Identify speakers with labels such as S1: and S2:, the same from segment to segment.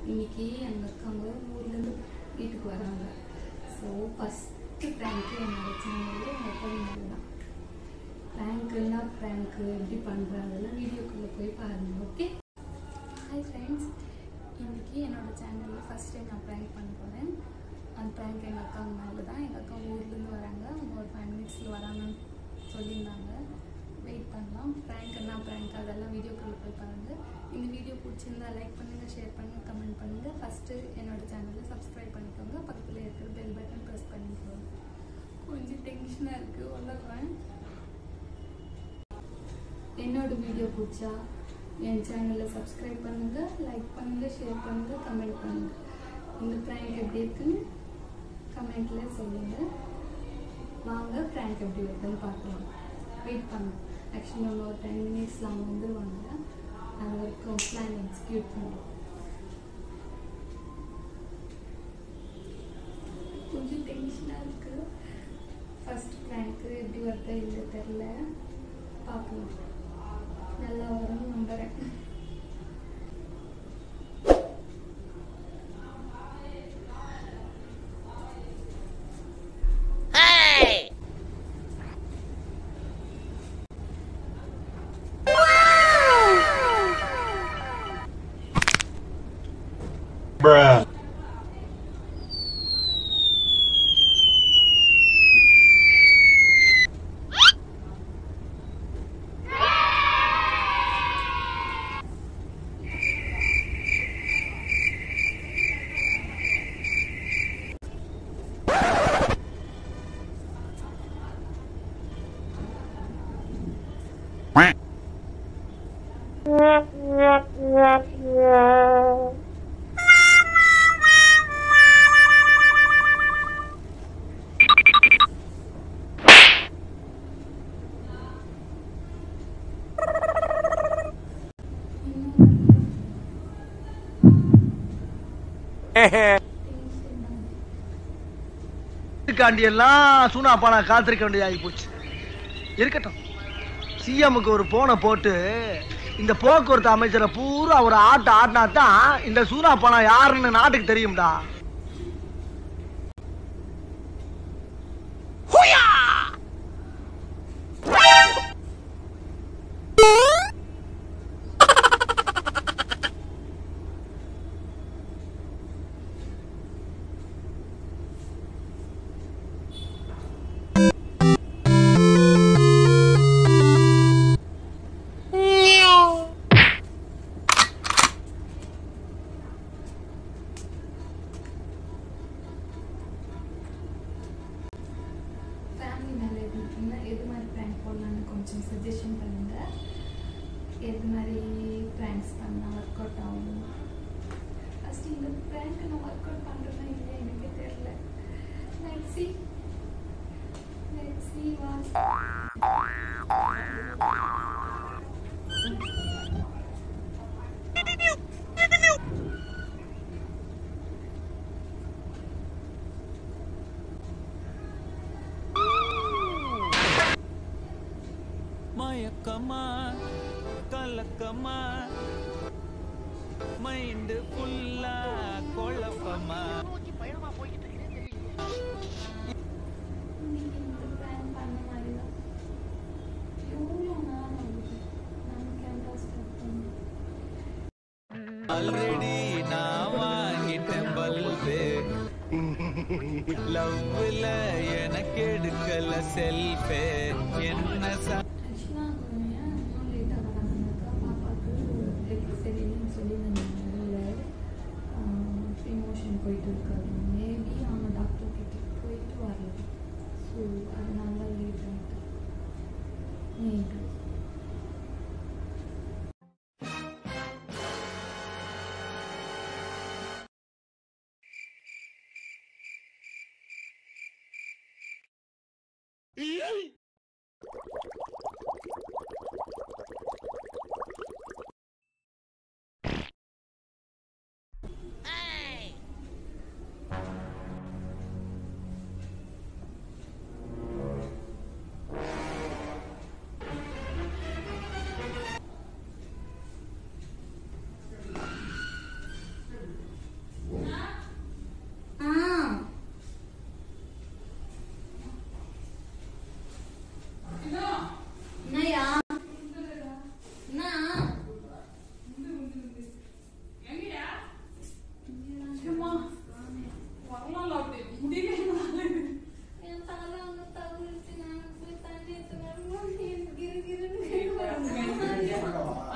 S1: இன்னைக்கு எங்கள் அக்காங்க ஊர்லேருந்து வீட்டுக்கு வராங்க ஸோ ஃபஸ்ட்டு ப்ராங்க்கு என்னோட சேனலில் எங்கள் அப்பா மேலே தான் ப்ராங்க்குன்னா ப்ராங்க்கு எப்படி பண்ணுறாங்கலாம் வீடியோக்குள்ளே போய் பாருங்கள் ஓகே ஹாய் ஃப்ரெண்ட்ஸ் இன்னைக்கு என்னோட சேனலில் ஃபஸ்ட் டைம் நான் ப்ராங்க் பண்ண போகிறேன் அந்த ப்ராங்க் எங்கள் அக்காங்க மேலே தான் எங்கள் அக்கா ஊர்லேருந்து வராங்க அவங்க ஒரு ஃபைவ் மினிட்ஸில் வராங்கன்னு சொல்லியிருந்தாங்க வெயிட் பண்ணலாம் ப்ராங்க் என்ன ப்ராங்க் அதெல்லாம் வீடியோக்குள்ளே போய் பாருங்கள் இந்த வீடியோ பிடிச்சிருந்தா லைக் பண்ணுங்கள் ஷேர் பண்ணுங்கள் கமெண்ட் பண்ணுங்கள் ஃபஸ்ட்டு என்னோட சேனலை சப்ஸ்கிரைப் பண்ணிக்கோங்க பக்கத்தில் இருக்கிற பெல் பட்டன் ப்ரெஸ் பண்ணிக்கோங்க கொஞ்சம் டென்ஷனாக இருக்குது உலகம் என்னோட வீடியோ பிடிச்சா என் சேனலை சப்ஸ்கிரைப் பண்ணுங்கள் லைக் பண்ணுங்கள் ஷேர் பண்ணுங்கள் கமெண்ட் பண்ணுங்கள் இந்த ப்ராங்க் எப்படி இருக்குன்னு கமெண்ட்டில் சொல்லுங்கள் வாங்க ப்ராங்க் எப்படி இருக்குன்னு பார்க்கலாம் வெயிட் பண்ணுங்க ஆக்சுவலி நம்ம ஒரு டென் மினிட்ஸில் அவங்க வந்துருவாங்க அது வரைக்கும் பிளான் எக்ஸிக்யூட் பண்ணுறோம் கொஞ்சம் டென்ஷனாக இருக்குது ஃபஸ்ட் ப்ராங்க்கு எப்படி வருதா இல்லை தெரில பார்க்கலாம் நல்லா வரும்னு நம்புகிறேன்
S2: Bruh.
S3: இதுக்காண்டி எல்லாம் சூனாப்பா நான் காத்திருக்க வேண்டியதாகி போச்சு இருக்கட்டும் சிஎம்முக்கு ஒரு போனை போட்டு இந்த போக்குவரத்து அமைச்சரை பூரா ஒரு ஆட்ட ஆட்டினா தான் இந்த சூனா பணம் யாருன்னு நாட்டுக்கு தெரியும்டா
S1: ஃபேமிலி மேலே இருந்துச்சுன்னா எது மாதிரி ப்ராங்க் போடலான்னு கொஞ்சம் சஜஷன் பண்ணுங்கள் எது மாதிரி ப்ராங்க்ஸ் பண்ணால் ஒர்க் அவுட் ஆகும் ஃபஸ்ட்டு இந்த ப்ராங்க் நான் ஒர்க் அவுட் பண்ணுறேன்னா இல்லையா எனக்கே தெரில let see let see watch
S4: மயக்கமா கலக்கமா மைண்டு ஃபுல்லா குழப்பமா
S1: இன்னைக்கு இந்த ப்ராங்க் பண்ண மாதிரி தான் எவ்வளோ நாள் ஆகுது நம்ம கேமரா ஸ்டார்ட் பண்ணி
S4: ஆல்ரெடி நான் வாங்கிட்டேன் பல்பு லவ்ல எனக்கு எடுக்கல செல்ஃபே என்ன ச
S1: ஆக்சுவலாக அவங்க ஏன் இன்னும் லேட்டாக வராங்கனாக்கா பாப்பாவுக்கு ஹெல்த் சரியில்லைன்னு சொல்லி நாங்கள் ப்ரீமோஷன் போயிட்டு இருக்காரு மேபி அவங்க டாக்டர் கிட்ட போயிட்டு வரலாம் ஸோ அதனால தான் லேட் ஆகிட்டு மேபி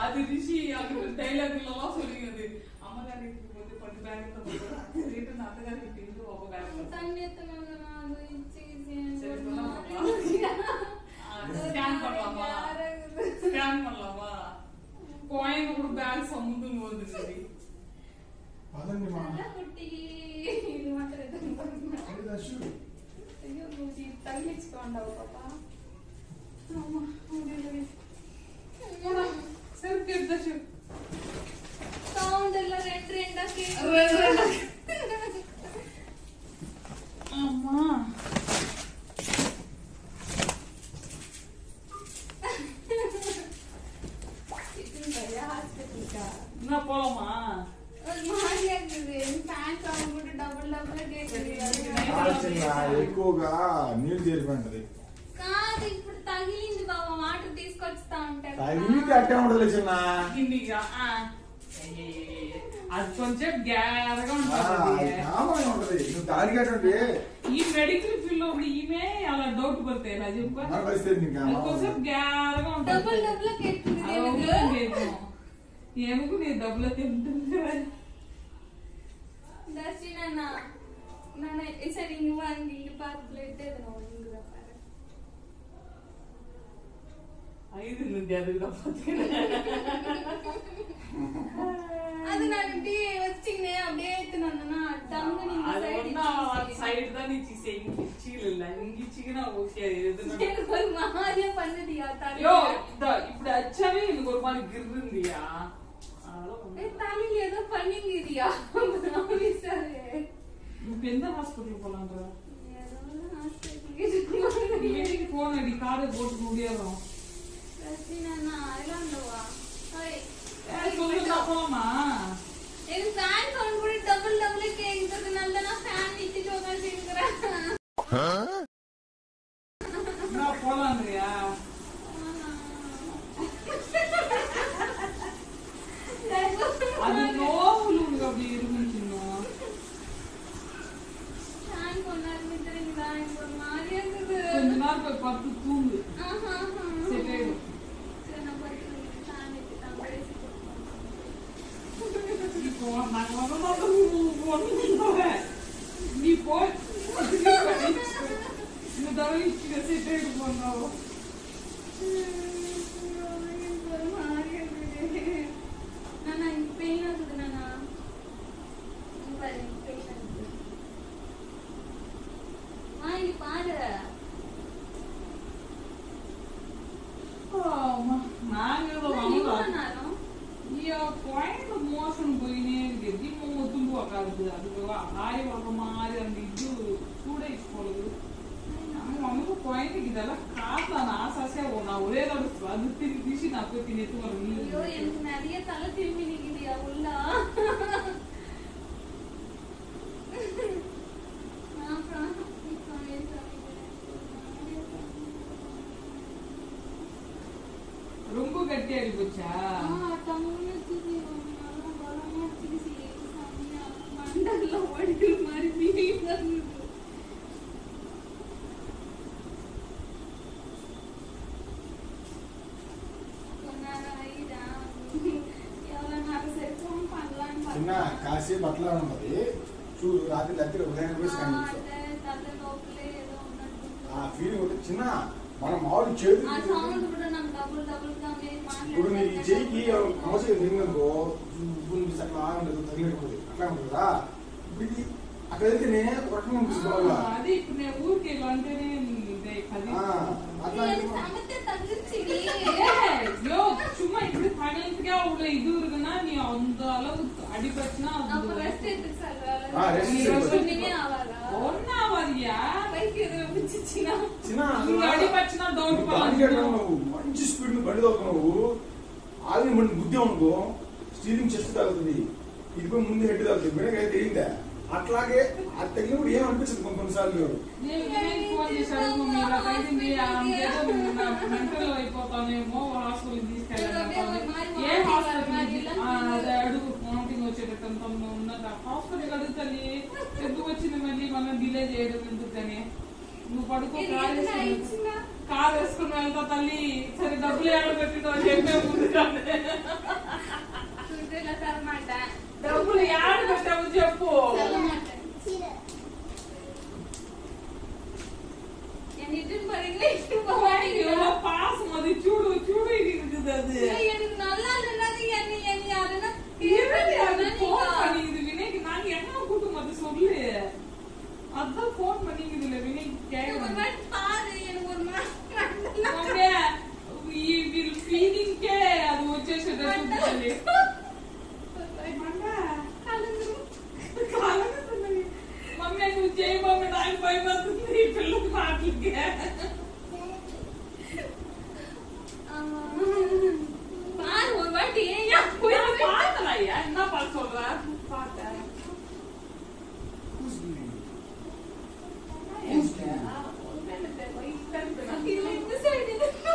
S2: அது ரிஷி அங்க டைலாக் எல்லாம் சொல்லிக்கிறது அம்மா காரிக்கு வந்து பட்டு பேக் சொல்லிட்டு நான் அத்தை காரிக்கு இருந்து ஒவ்வொரு பேக்
S1: தண்ணி எத்தனை வேணும்? அது இச்சி, இச்சி,
S2: சரி,
S1: ஒரு
S2: சொல்லலாம்
S1: மாதிரி
S2: ஸ்கேன் பண்ணலாமா
S1: யாராவது.
S2: ஸ்கேன் பண்ணலாமா கோயம்புத்தூர் பேக் சமுந்துன்னு வந்துருச்சு
S5: பதங்கம்மா
S1: நல்லா குட்டி. இது மட்டும் return பண்ணணும்.
S5: அதுதான் ஷூ
S1: ஐயோ, மூஞ்சி தள்ளிச்சுக்க வேண்டாம் பாப்பா. ஆமா, முடியல.
S2: ஐயோடா, செருப்பு எடுத்தாச்சு
S1: Sound எல்லாம் ரெண்டு ரெண்டா
S2: ரெண்டு ரெண்டா.
S1: கேக்குது.
S2: அம்மா
S1: சிக்கன் கறியா, ஹாஸ்பிட்டலுக்கா?
S2: என்ன போலாமா
S1: ஒரு மாதிரியா இருக்குது. fan sound போட்டு double double ஆ கேக்குது.
S5: ఆలోచన ఎక్కువగా నీళ్ళు చేరిపోయింటది
S1: కాదు ఇప్పుడు తగిలింది బాబా వాటర్ తీసుకొస్తా ఉంటారు
S5: తగిలితే అట్టే ఉండదు చిన్న
S2: இன்னைக்கு ஆ. అయ్యయ్యయ్య. అది కొంచెం గ్యారగా
S5: ఆ,
S2: ఉంటుంది
S5: అది కామన్ ఉంటది నువ్వు తాగినటువంటి
S2: ఈ మెడికల్ ఫీల్డ్ లో ఉన్న ఈమె అలా డౌట్ పడతాయి ఇలా చెప్ప
S5: మన పరిస్థితి ఇంకా
S2: అది కొంచెం గ్యారగా ఉంటుంది
S1: డబుల్ డబుల్ కేக்குது
S2: అది
S1: எனக்கு
S2: ఒకటే కేకు. ఏమకు నీ డబ్బులు తింటుంది
S1: தர்ஷி நானா நானா சரி இங்க வாங்க இங்க பார்த்து பிளேட் எதுனா ஒழுங்கு தான் பாரு
S2: ఐదు నుండి అది
S1: அது நான் இப்படியே வச்சுக்கினேன் அப்படியே எடுத்துன்னு வந்தேன்னா டங்கு நீங்க
S2: అది
S1: சைடு
S2: ఉన్న సైడ్ దా నీచి చీల ఇంగిచ్చిగినా ఓకే ఏదైనా
S1: எனக்கு ஒரு மாதிரியா பண்ணுதியா
S2: யோ
S1: தலை
S2: இந்த இப்படி அச்சாவே எனக்கு ஒரு மாதிரி கிருந்தியா
S1: தலையில ஏதோ பண்ணிங்கிறியா ஆபீசரு
S2: నువ్వు ఎంత హాస్పిటల్ పోలాండ్రా
S1: ஏதோ ஹாஸ்பிட்டலுக்கு
S2: வீட்டுக்கு போன் அடி காரை போட்டு முடியாதும்
S1: தர்ஷி நானா ஐலாண்டவா ஹாய்
S2: சொல்லுங்க போலாமா
S1: எனக்கு ஃபேன் சவுண்ட் கூட டபுள் டபுள் கேக்குறதுனால தான் நான் ஃபேன் வச்சுட்டு உட்காந்துருக்கிறேன்
S2: நான் போலான்றியா அது நோவுல உனக்கு அப்படி இருந்துச்சுன்னா
S1: ஃபேன் கொண்டாரு நிறுத்துறீங்களா எனக்கு ஒரு மாதிரியா இருக்குது
S2: கொஞ்ச நேரம் போய் பத்து தூங்கு
S1: ஆஹா, ஆஹா.
S2: சரி ஆயிடும்
S1: சரி, நான் படுக்கிறேன். ஃபேன் வச்சுட்டான், பேசிட்டு இருக்கோம்.
S2: இப்போ நாங்க வந்து நீ போய் இந்த தடவை செட் ஆயிட்டு போனாவோ
S1: எனக்கு ஒரு மாதிரியா இருக்குது. நானா, எனக்கு pain ஆகுது, நானா. இங்க பாரு, எனக்கு pain ஆகுது. ஆ, இங்க பாரு
S2: நாங்க
S1: இவ்வளவு நேரம்
S2: ஐயா குழந்தை மோசம் போயினே இருக்கு எப்படி துண்டு உக்காருது அதுக்கு ஆய் வர்ற மாதிரி அந்த இது சூடை போடுது நம்ம நமக்கு குழந்தைக்கு இதெல்லாம் காட்டலாம் நான் ஆசாசியா நான் ஒரே தடவை அது திருப்பி வீசி நான் போய் தின்னு
S1: ஐயோ
S2: வரேன்
S1: எனக்கு நிறைய தலை திரும்பி நிக்குதுயா உள்ளா அப்புறம் இப்போ
S2: ரொம்ப கட்டியாடி போச்சா
S1: ஆ, டம்முன்னு இருக்குது. நல்லா பலமா இருக்குது. சாமியா, மண்டெல்லாம் ஒடிக்கிற மாதிரி feeling ஆ இருக்குது. கொஞ்ச நேரம் ஆயிடா. எவ்வளவு நேரம் சரி phone பண்ணலான்னு
S5: చిన్న
S1: பார்த்தேன்.
S5: కాసేపు అట్లా ఉంటది చూడు రాత్రి దగ్గర ఉదయం పోయి స్కాన్
S1: ஆ,
S5: చేస్తాం
S1: அத்தை, தலை லோக்கலே ஏதோ ஒண்ணு இருக்குது.
S5: ఆ ఫీలింగ్ ఉంటుంది చిన్న మన మామూలు చేతి
S1: ఆ సౌండ్ కూడా నాకు డబుల్ డబుల్ గా మీరు
S5: ఇప్పుడు నీ
S1: మాట్లాడుతుంటే
S5: చెయ్యికి మోసం తిరిగిందనుకో గుండె అట్లా ఉండదు తగిలిపోతుంది అట్లా ఉంటుంది కదా ఇప్పుడు ఇది అక్కడ వెళ్తేనే ఒక రకంగా ఉంటుంది బాగా
S2: అది ఇప్పుడు నేను ఊరికి వెళ్ళంటేనే ఇదే కది
S5: ఆ, అట్లా
S1: எனக்கு சமத்தை தகுச்சிடி
S2: ஏய், யோ, சும்மா இப்படி பணியத்துக்கே அவ்வளவு இது இருக்குன்னா நீ அந்த அளவுக்கு அடிபட்டுனா
S1: அப்ப ரெஸ்ட் எடுத்து
S5: ஆ, rest
S2: நீ
S5: எடுத்து.
S1: ஒண்ணுமே ஆகாதா
S2: ஒன்னாவதியா
S1: பைக் எதுவும் பிடிச்சிச்சினா
S5: చిన్న
S2: நீங்க அடிபட்டுனா டவுட்
S5: దానికి ఎట్లా
S2: பண்ணலாம்
S5: నువ్వు మంచి స్పీడ్ బండి తోలుతున్నావు ఆగి మంది బుద్ధి అనుకో స్టీరింగ్ చెస్ట్ తాగుతుంది ఇది పోయి ముందు హెడ్ తాగుతుంది బిడగా తెలియదా అట్లాగే అది తగినప్పుడు ఏం అనిపించదు కొన్ని కొన్నిసార్లు
S2: నేను వినయ్ ఫోన్ చేశాడు మమ్మీ ఇలా తగ్గింది ఏదో మెంటల్ అయిపోతానేమో హాస్పిటల్ తీసుకెళ్ళాను ఏ హాస్పిటల్ అదే అడుగు మౌంటింగ్ వచ్చేటట్టు అంత ఉన్నదా హాస్పిటల్ అడుగుతుంది ఎందుకు వచ్చింది మళ్ళీ మనం డిలే చేయడం ఎందుకని నువ్వు పడుకో
S1: இது
S2: కాల్
S1: என்ன
S2: చేసి
S1: ஆயிடுச்சுன்னா
S2: కారు వేసుకుని వెళ్తా తల్లి సరే డబ్బులు ఏడ పెట్టినో చెప్పే ముందు కాదు.
S1: దుడ్డులో తరమాట
S2: డబ్బులు ఏడ పెట్టావు చెప్పు
S1: என்னிட்டு பாருங்களே
S2: ఇదిగో పాసం అది చూడు చూడు ఇది இருக்குது அது
S1: எனக்கு நல்லா இருந்தது என்ன என்ன யாருன்னா
S2: ఏమిటి అది ఫోన్ பண்ணி இது வினய்க்கு நாங்க என்ன கூட்டம் அது சொல்லு அதான் ஃபோன் பண்ணிக்குதுல வினய்
S1: ஒரு
S2: கேக்குறேன்
S1: மாதிரி பாரு எனக்கு ஒரு மாதிரி
S2: మమ్మీ ఈ వీళ్ళు ఫీలింగ్ కే అది వచ్చేసేటట్టు తల్లి మమ్మీ నువ్వు చేయి మమ్మీ నాకు భయం అవుతుంది ఈ పిల్లకి మాటలకి
S1: பாரு ஒரு வாட்டி ஏன்
S2: பாத்தல ஐயா என்ன பாட்டு சொல்ற பாட்டேன்
S1: இந்த சைடு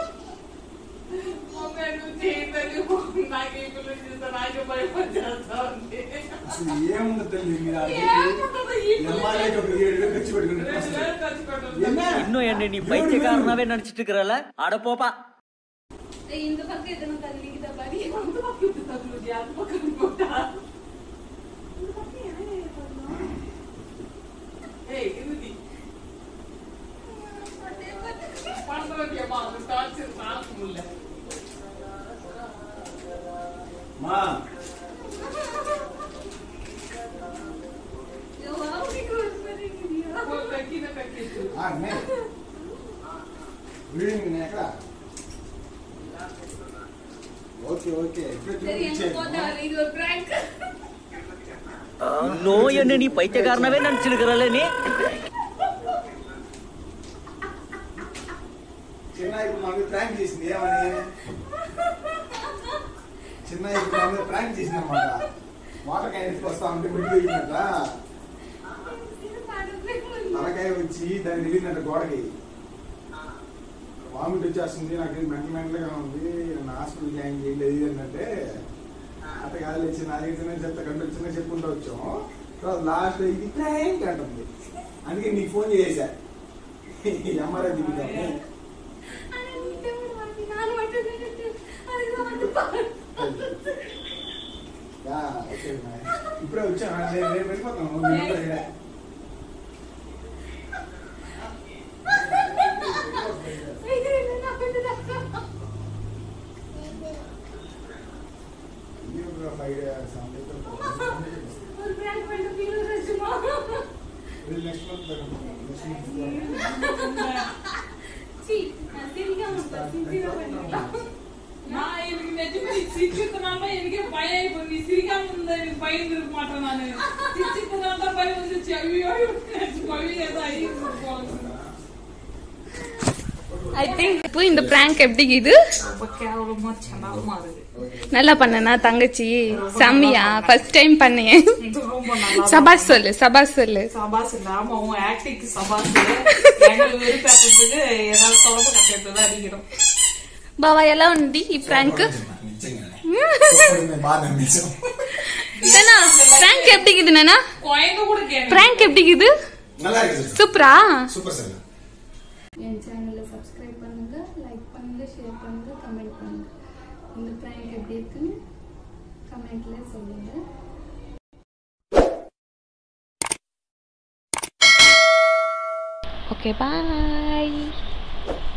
S2: మమ్మీ నువ్వు చేయదని నాకు ఈ పిల్లలు చూస్తే నాకు భయం వచ్చేస్తా ఉంది
S5: అసలు ఏముంది తల్లి మీరు
S2: ఏముంటది ఈ పిల్లలు?
S5: ఎంఆర్ఐకి ఒక ఏడు వేలు ఖర్చు పెట్టుకుంటే
S2: రెండు వేలు ఖర్చు పెట్టాలి.
S5: என்ன?
S6: இன்னும் என்ன நீ பைத்தியக்காரனாவே நினைச்சிட்டு இருக்கிறல அட போப்பா
S1: இந்த பக்கம் எத்தனை தள்ளிக்கிட்ட பாரு
S2: அந்த பக்கம் இப்படி தள்ளுது, அந்த பக்கம் இப்படி போட்டா. இந்த பக்கம் ஏன் பண்ணணும்? ஏய், இருடி. பண்றதுக்கேம்மா, அந்த torture தாங்க முடியல.
S5: மா
S2: ஒரு கக்கின கக்கிட்டு.
S5: ఆ, నే. వీడింగ్ నేను ఎక్కడ ఓకే ఓకే ఇప్పుడే
S1: சரி எங்க
S5: చూపించాను.
S1: போட்டாரு இது ஒரு prank
S6: இன்னும் என்ன நீ பைத்தியக்காரனாவே நினைச்சிட்டு இருக்கிறல நீ
S5: చిన్న ఇప్పుడు మన మీద ప్రాంక్ చేసింది ఏమని చిన్న ఇప్పుడు మన మీద ప్రాంక్ చేసింది అనమాట వాటర్ క్యాన్ వస్తా ఉంటే బిడ్డ వెళ్ళినట్ట తలకాయ వచ్చి దాన్ని వెళ్ళిందంట గోడకి వామిట్ వచ్చేస్తుంది నాకు మెంటల్ మెంటల్గా ఉంది నన్ను హాస్పిటల్ జాయిన్ చేయలేదు ఏంటంటే అట్ట కాదు లేచి నా దగ్గర చెప్తా కంటే చిన్న చెప్పుకుంటూ వచ్చాం తర్వాత లాస్ట్ ఇది ప్రాంక్ అంటుంది అందుకే నీకు ఫోన్ చేసా ఎంఆర్ఐ దిగుతాను యా, ఓకే అమ్మా. ఇప్పుడే వచ్చాను రేపు రేపు వెళ్ళిపోతాను మీరు కూడా ఇక్కడ. ఇది ఒక ఫైవ్ సెవెన్ డేస్ ఇది నెక్స్ట్ మంత్ నెక్స్ట్ మంత్
S2: நான் எனக்கு நிஜமா நீ சிரிக்கிறதுனால எனக்கே பயம் இப்போ நீ சிரிக்காம இருந்தா எனக்கு பயம் இருக்க மாட்டேன் நானு சிரிச்சதுனால தான் பயம் வந்துச்சு ஐயோ பழி ஏதோ
S1: ஐ திங்க் இப்போ இந்த prank எப்படி இது
S2: ரொம்ப கேவலமா சண்டாலமா இருக்கு
S1: நல்லா பண்ணனா தங்கச்சி செம்மையா ஃபர்ஸ்ட் டைம் பண்ணேன்
S2: இது ரொம்ப நல்லா
S1: சபாஸ் சொல்லு சபாஸ் சொல்லு
S2: சபாஸ் இல்ல ஆமா உன் ஆக்டிங்க்கு சபாஸ் எங்களுக்கு வெறுப்பேற்றதுக்கு ஏதாவது தொடர்பு கட்டிட்டு தான் அடிக்கிறோம்
S1: బావా ఎలా ఉంది ఈ ప్రాంక్
S5: బాగా అనిపించాం
S1: నానా ప్రాంక్ எப்படி இருக்குது நானா
S2: குழந்தை கூட கேட்க
S1: ప్రాంక్ எப்படி இருக்குது
S5: நல்லா இருக்குது
S1: சூப்பரா
S5: சூப்பர் சார்
S1: என் சேனலை சப்ஸ்கிரைப் பண்ணுங்க லைக் பண்ணுங்க ஷேர் பண்ணுங்க கமெண்ட் பண்ணுங்க இந்த பிராங்க் எப்படி இருக்குன்னு கமெண்ட்ல சொல்லுங்க ஓகே பாய்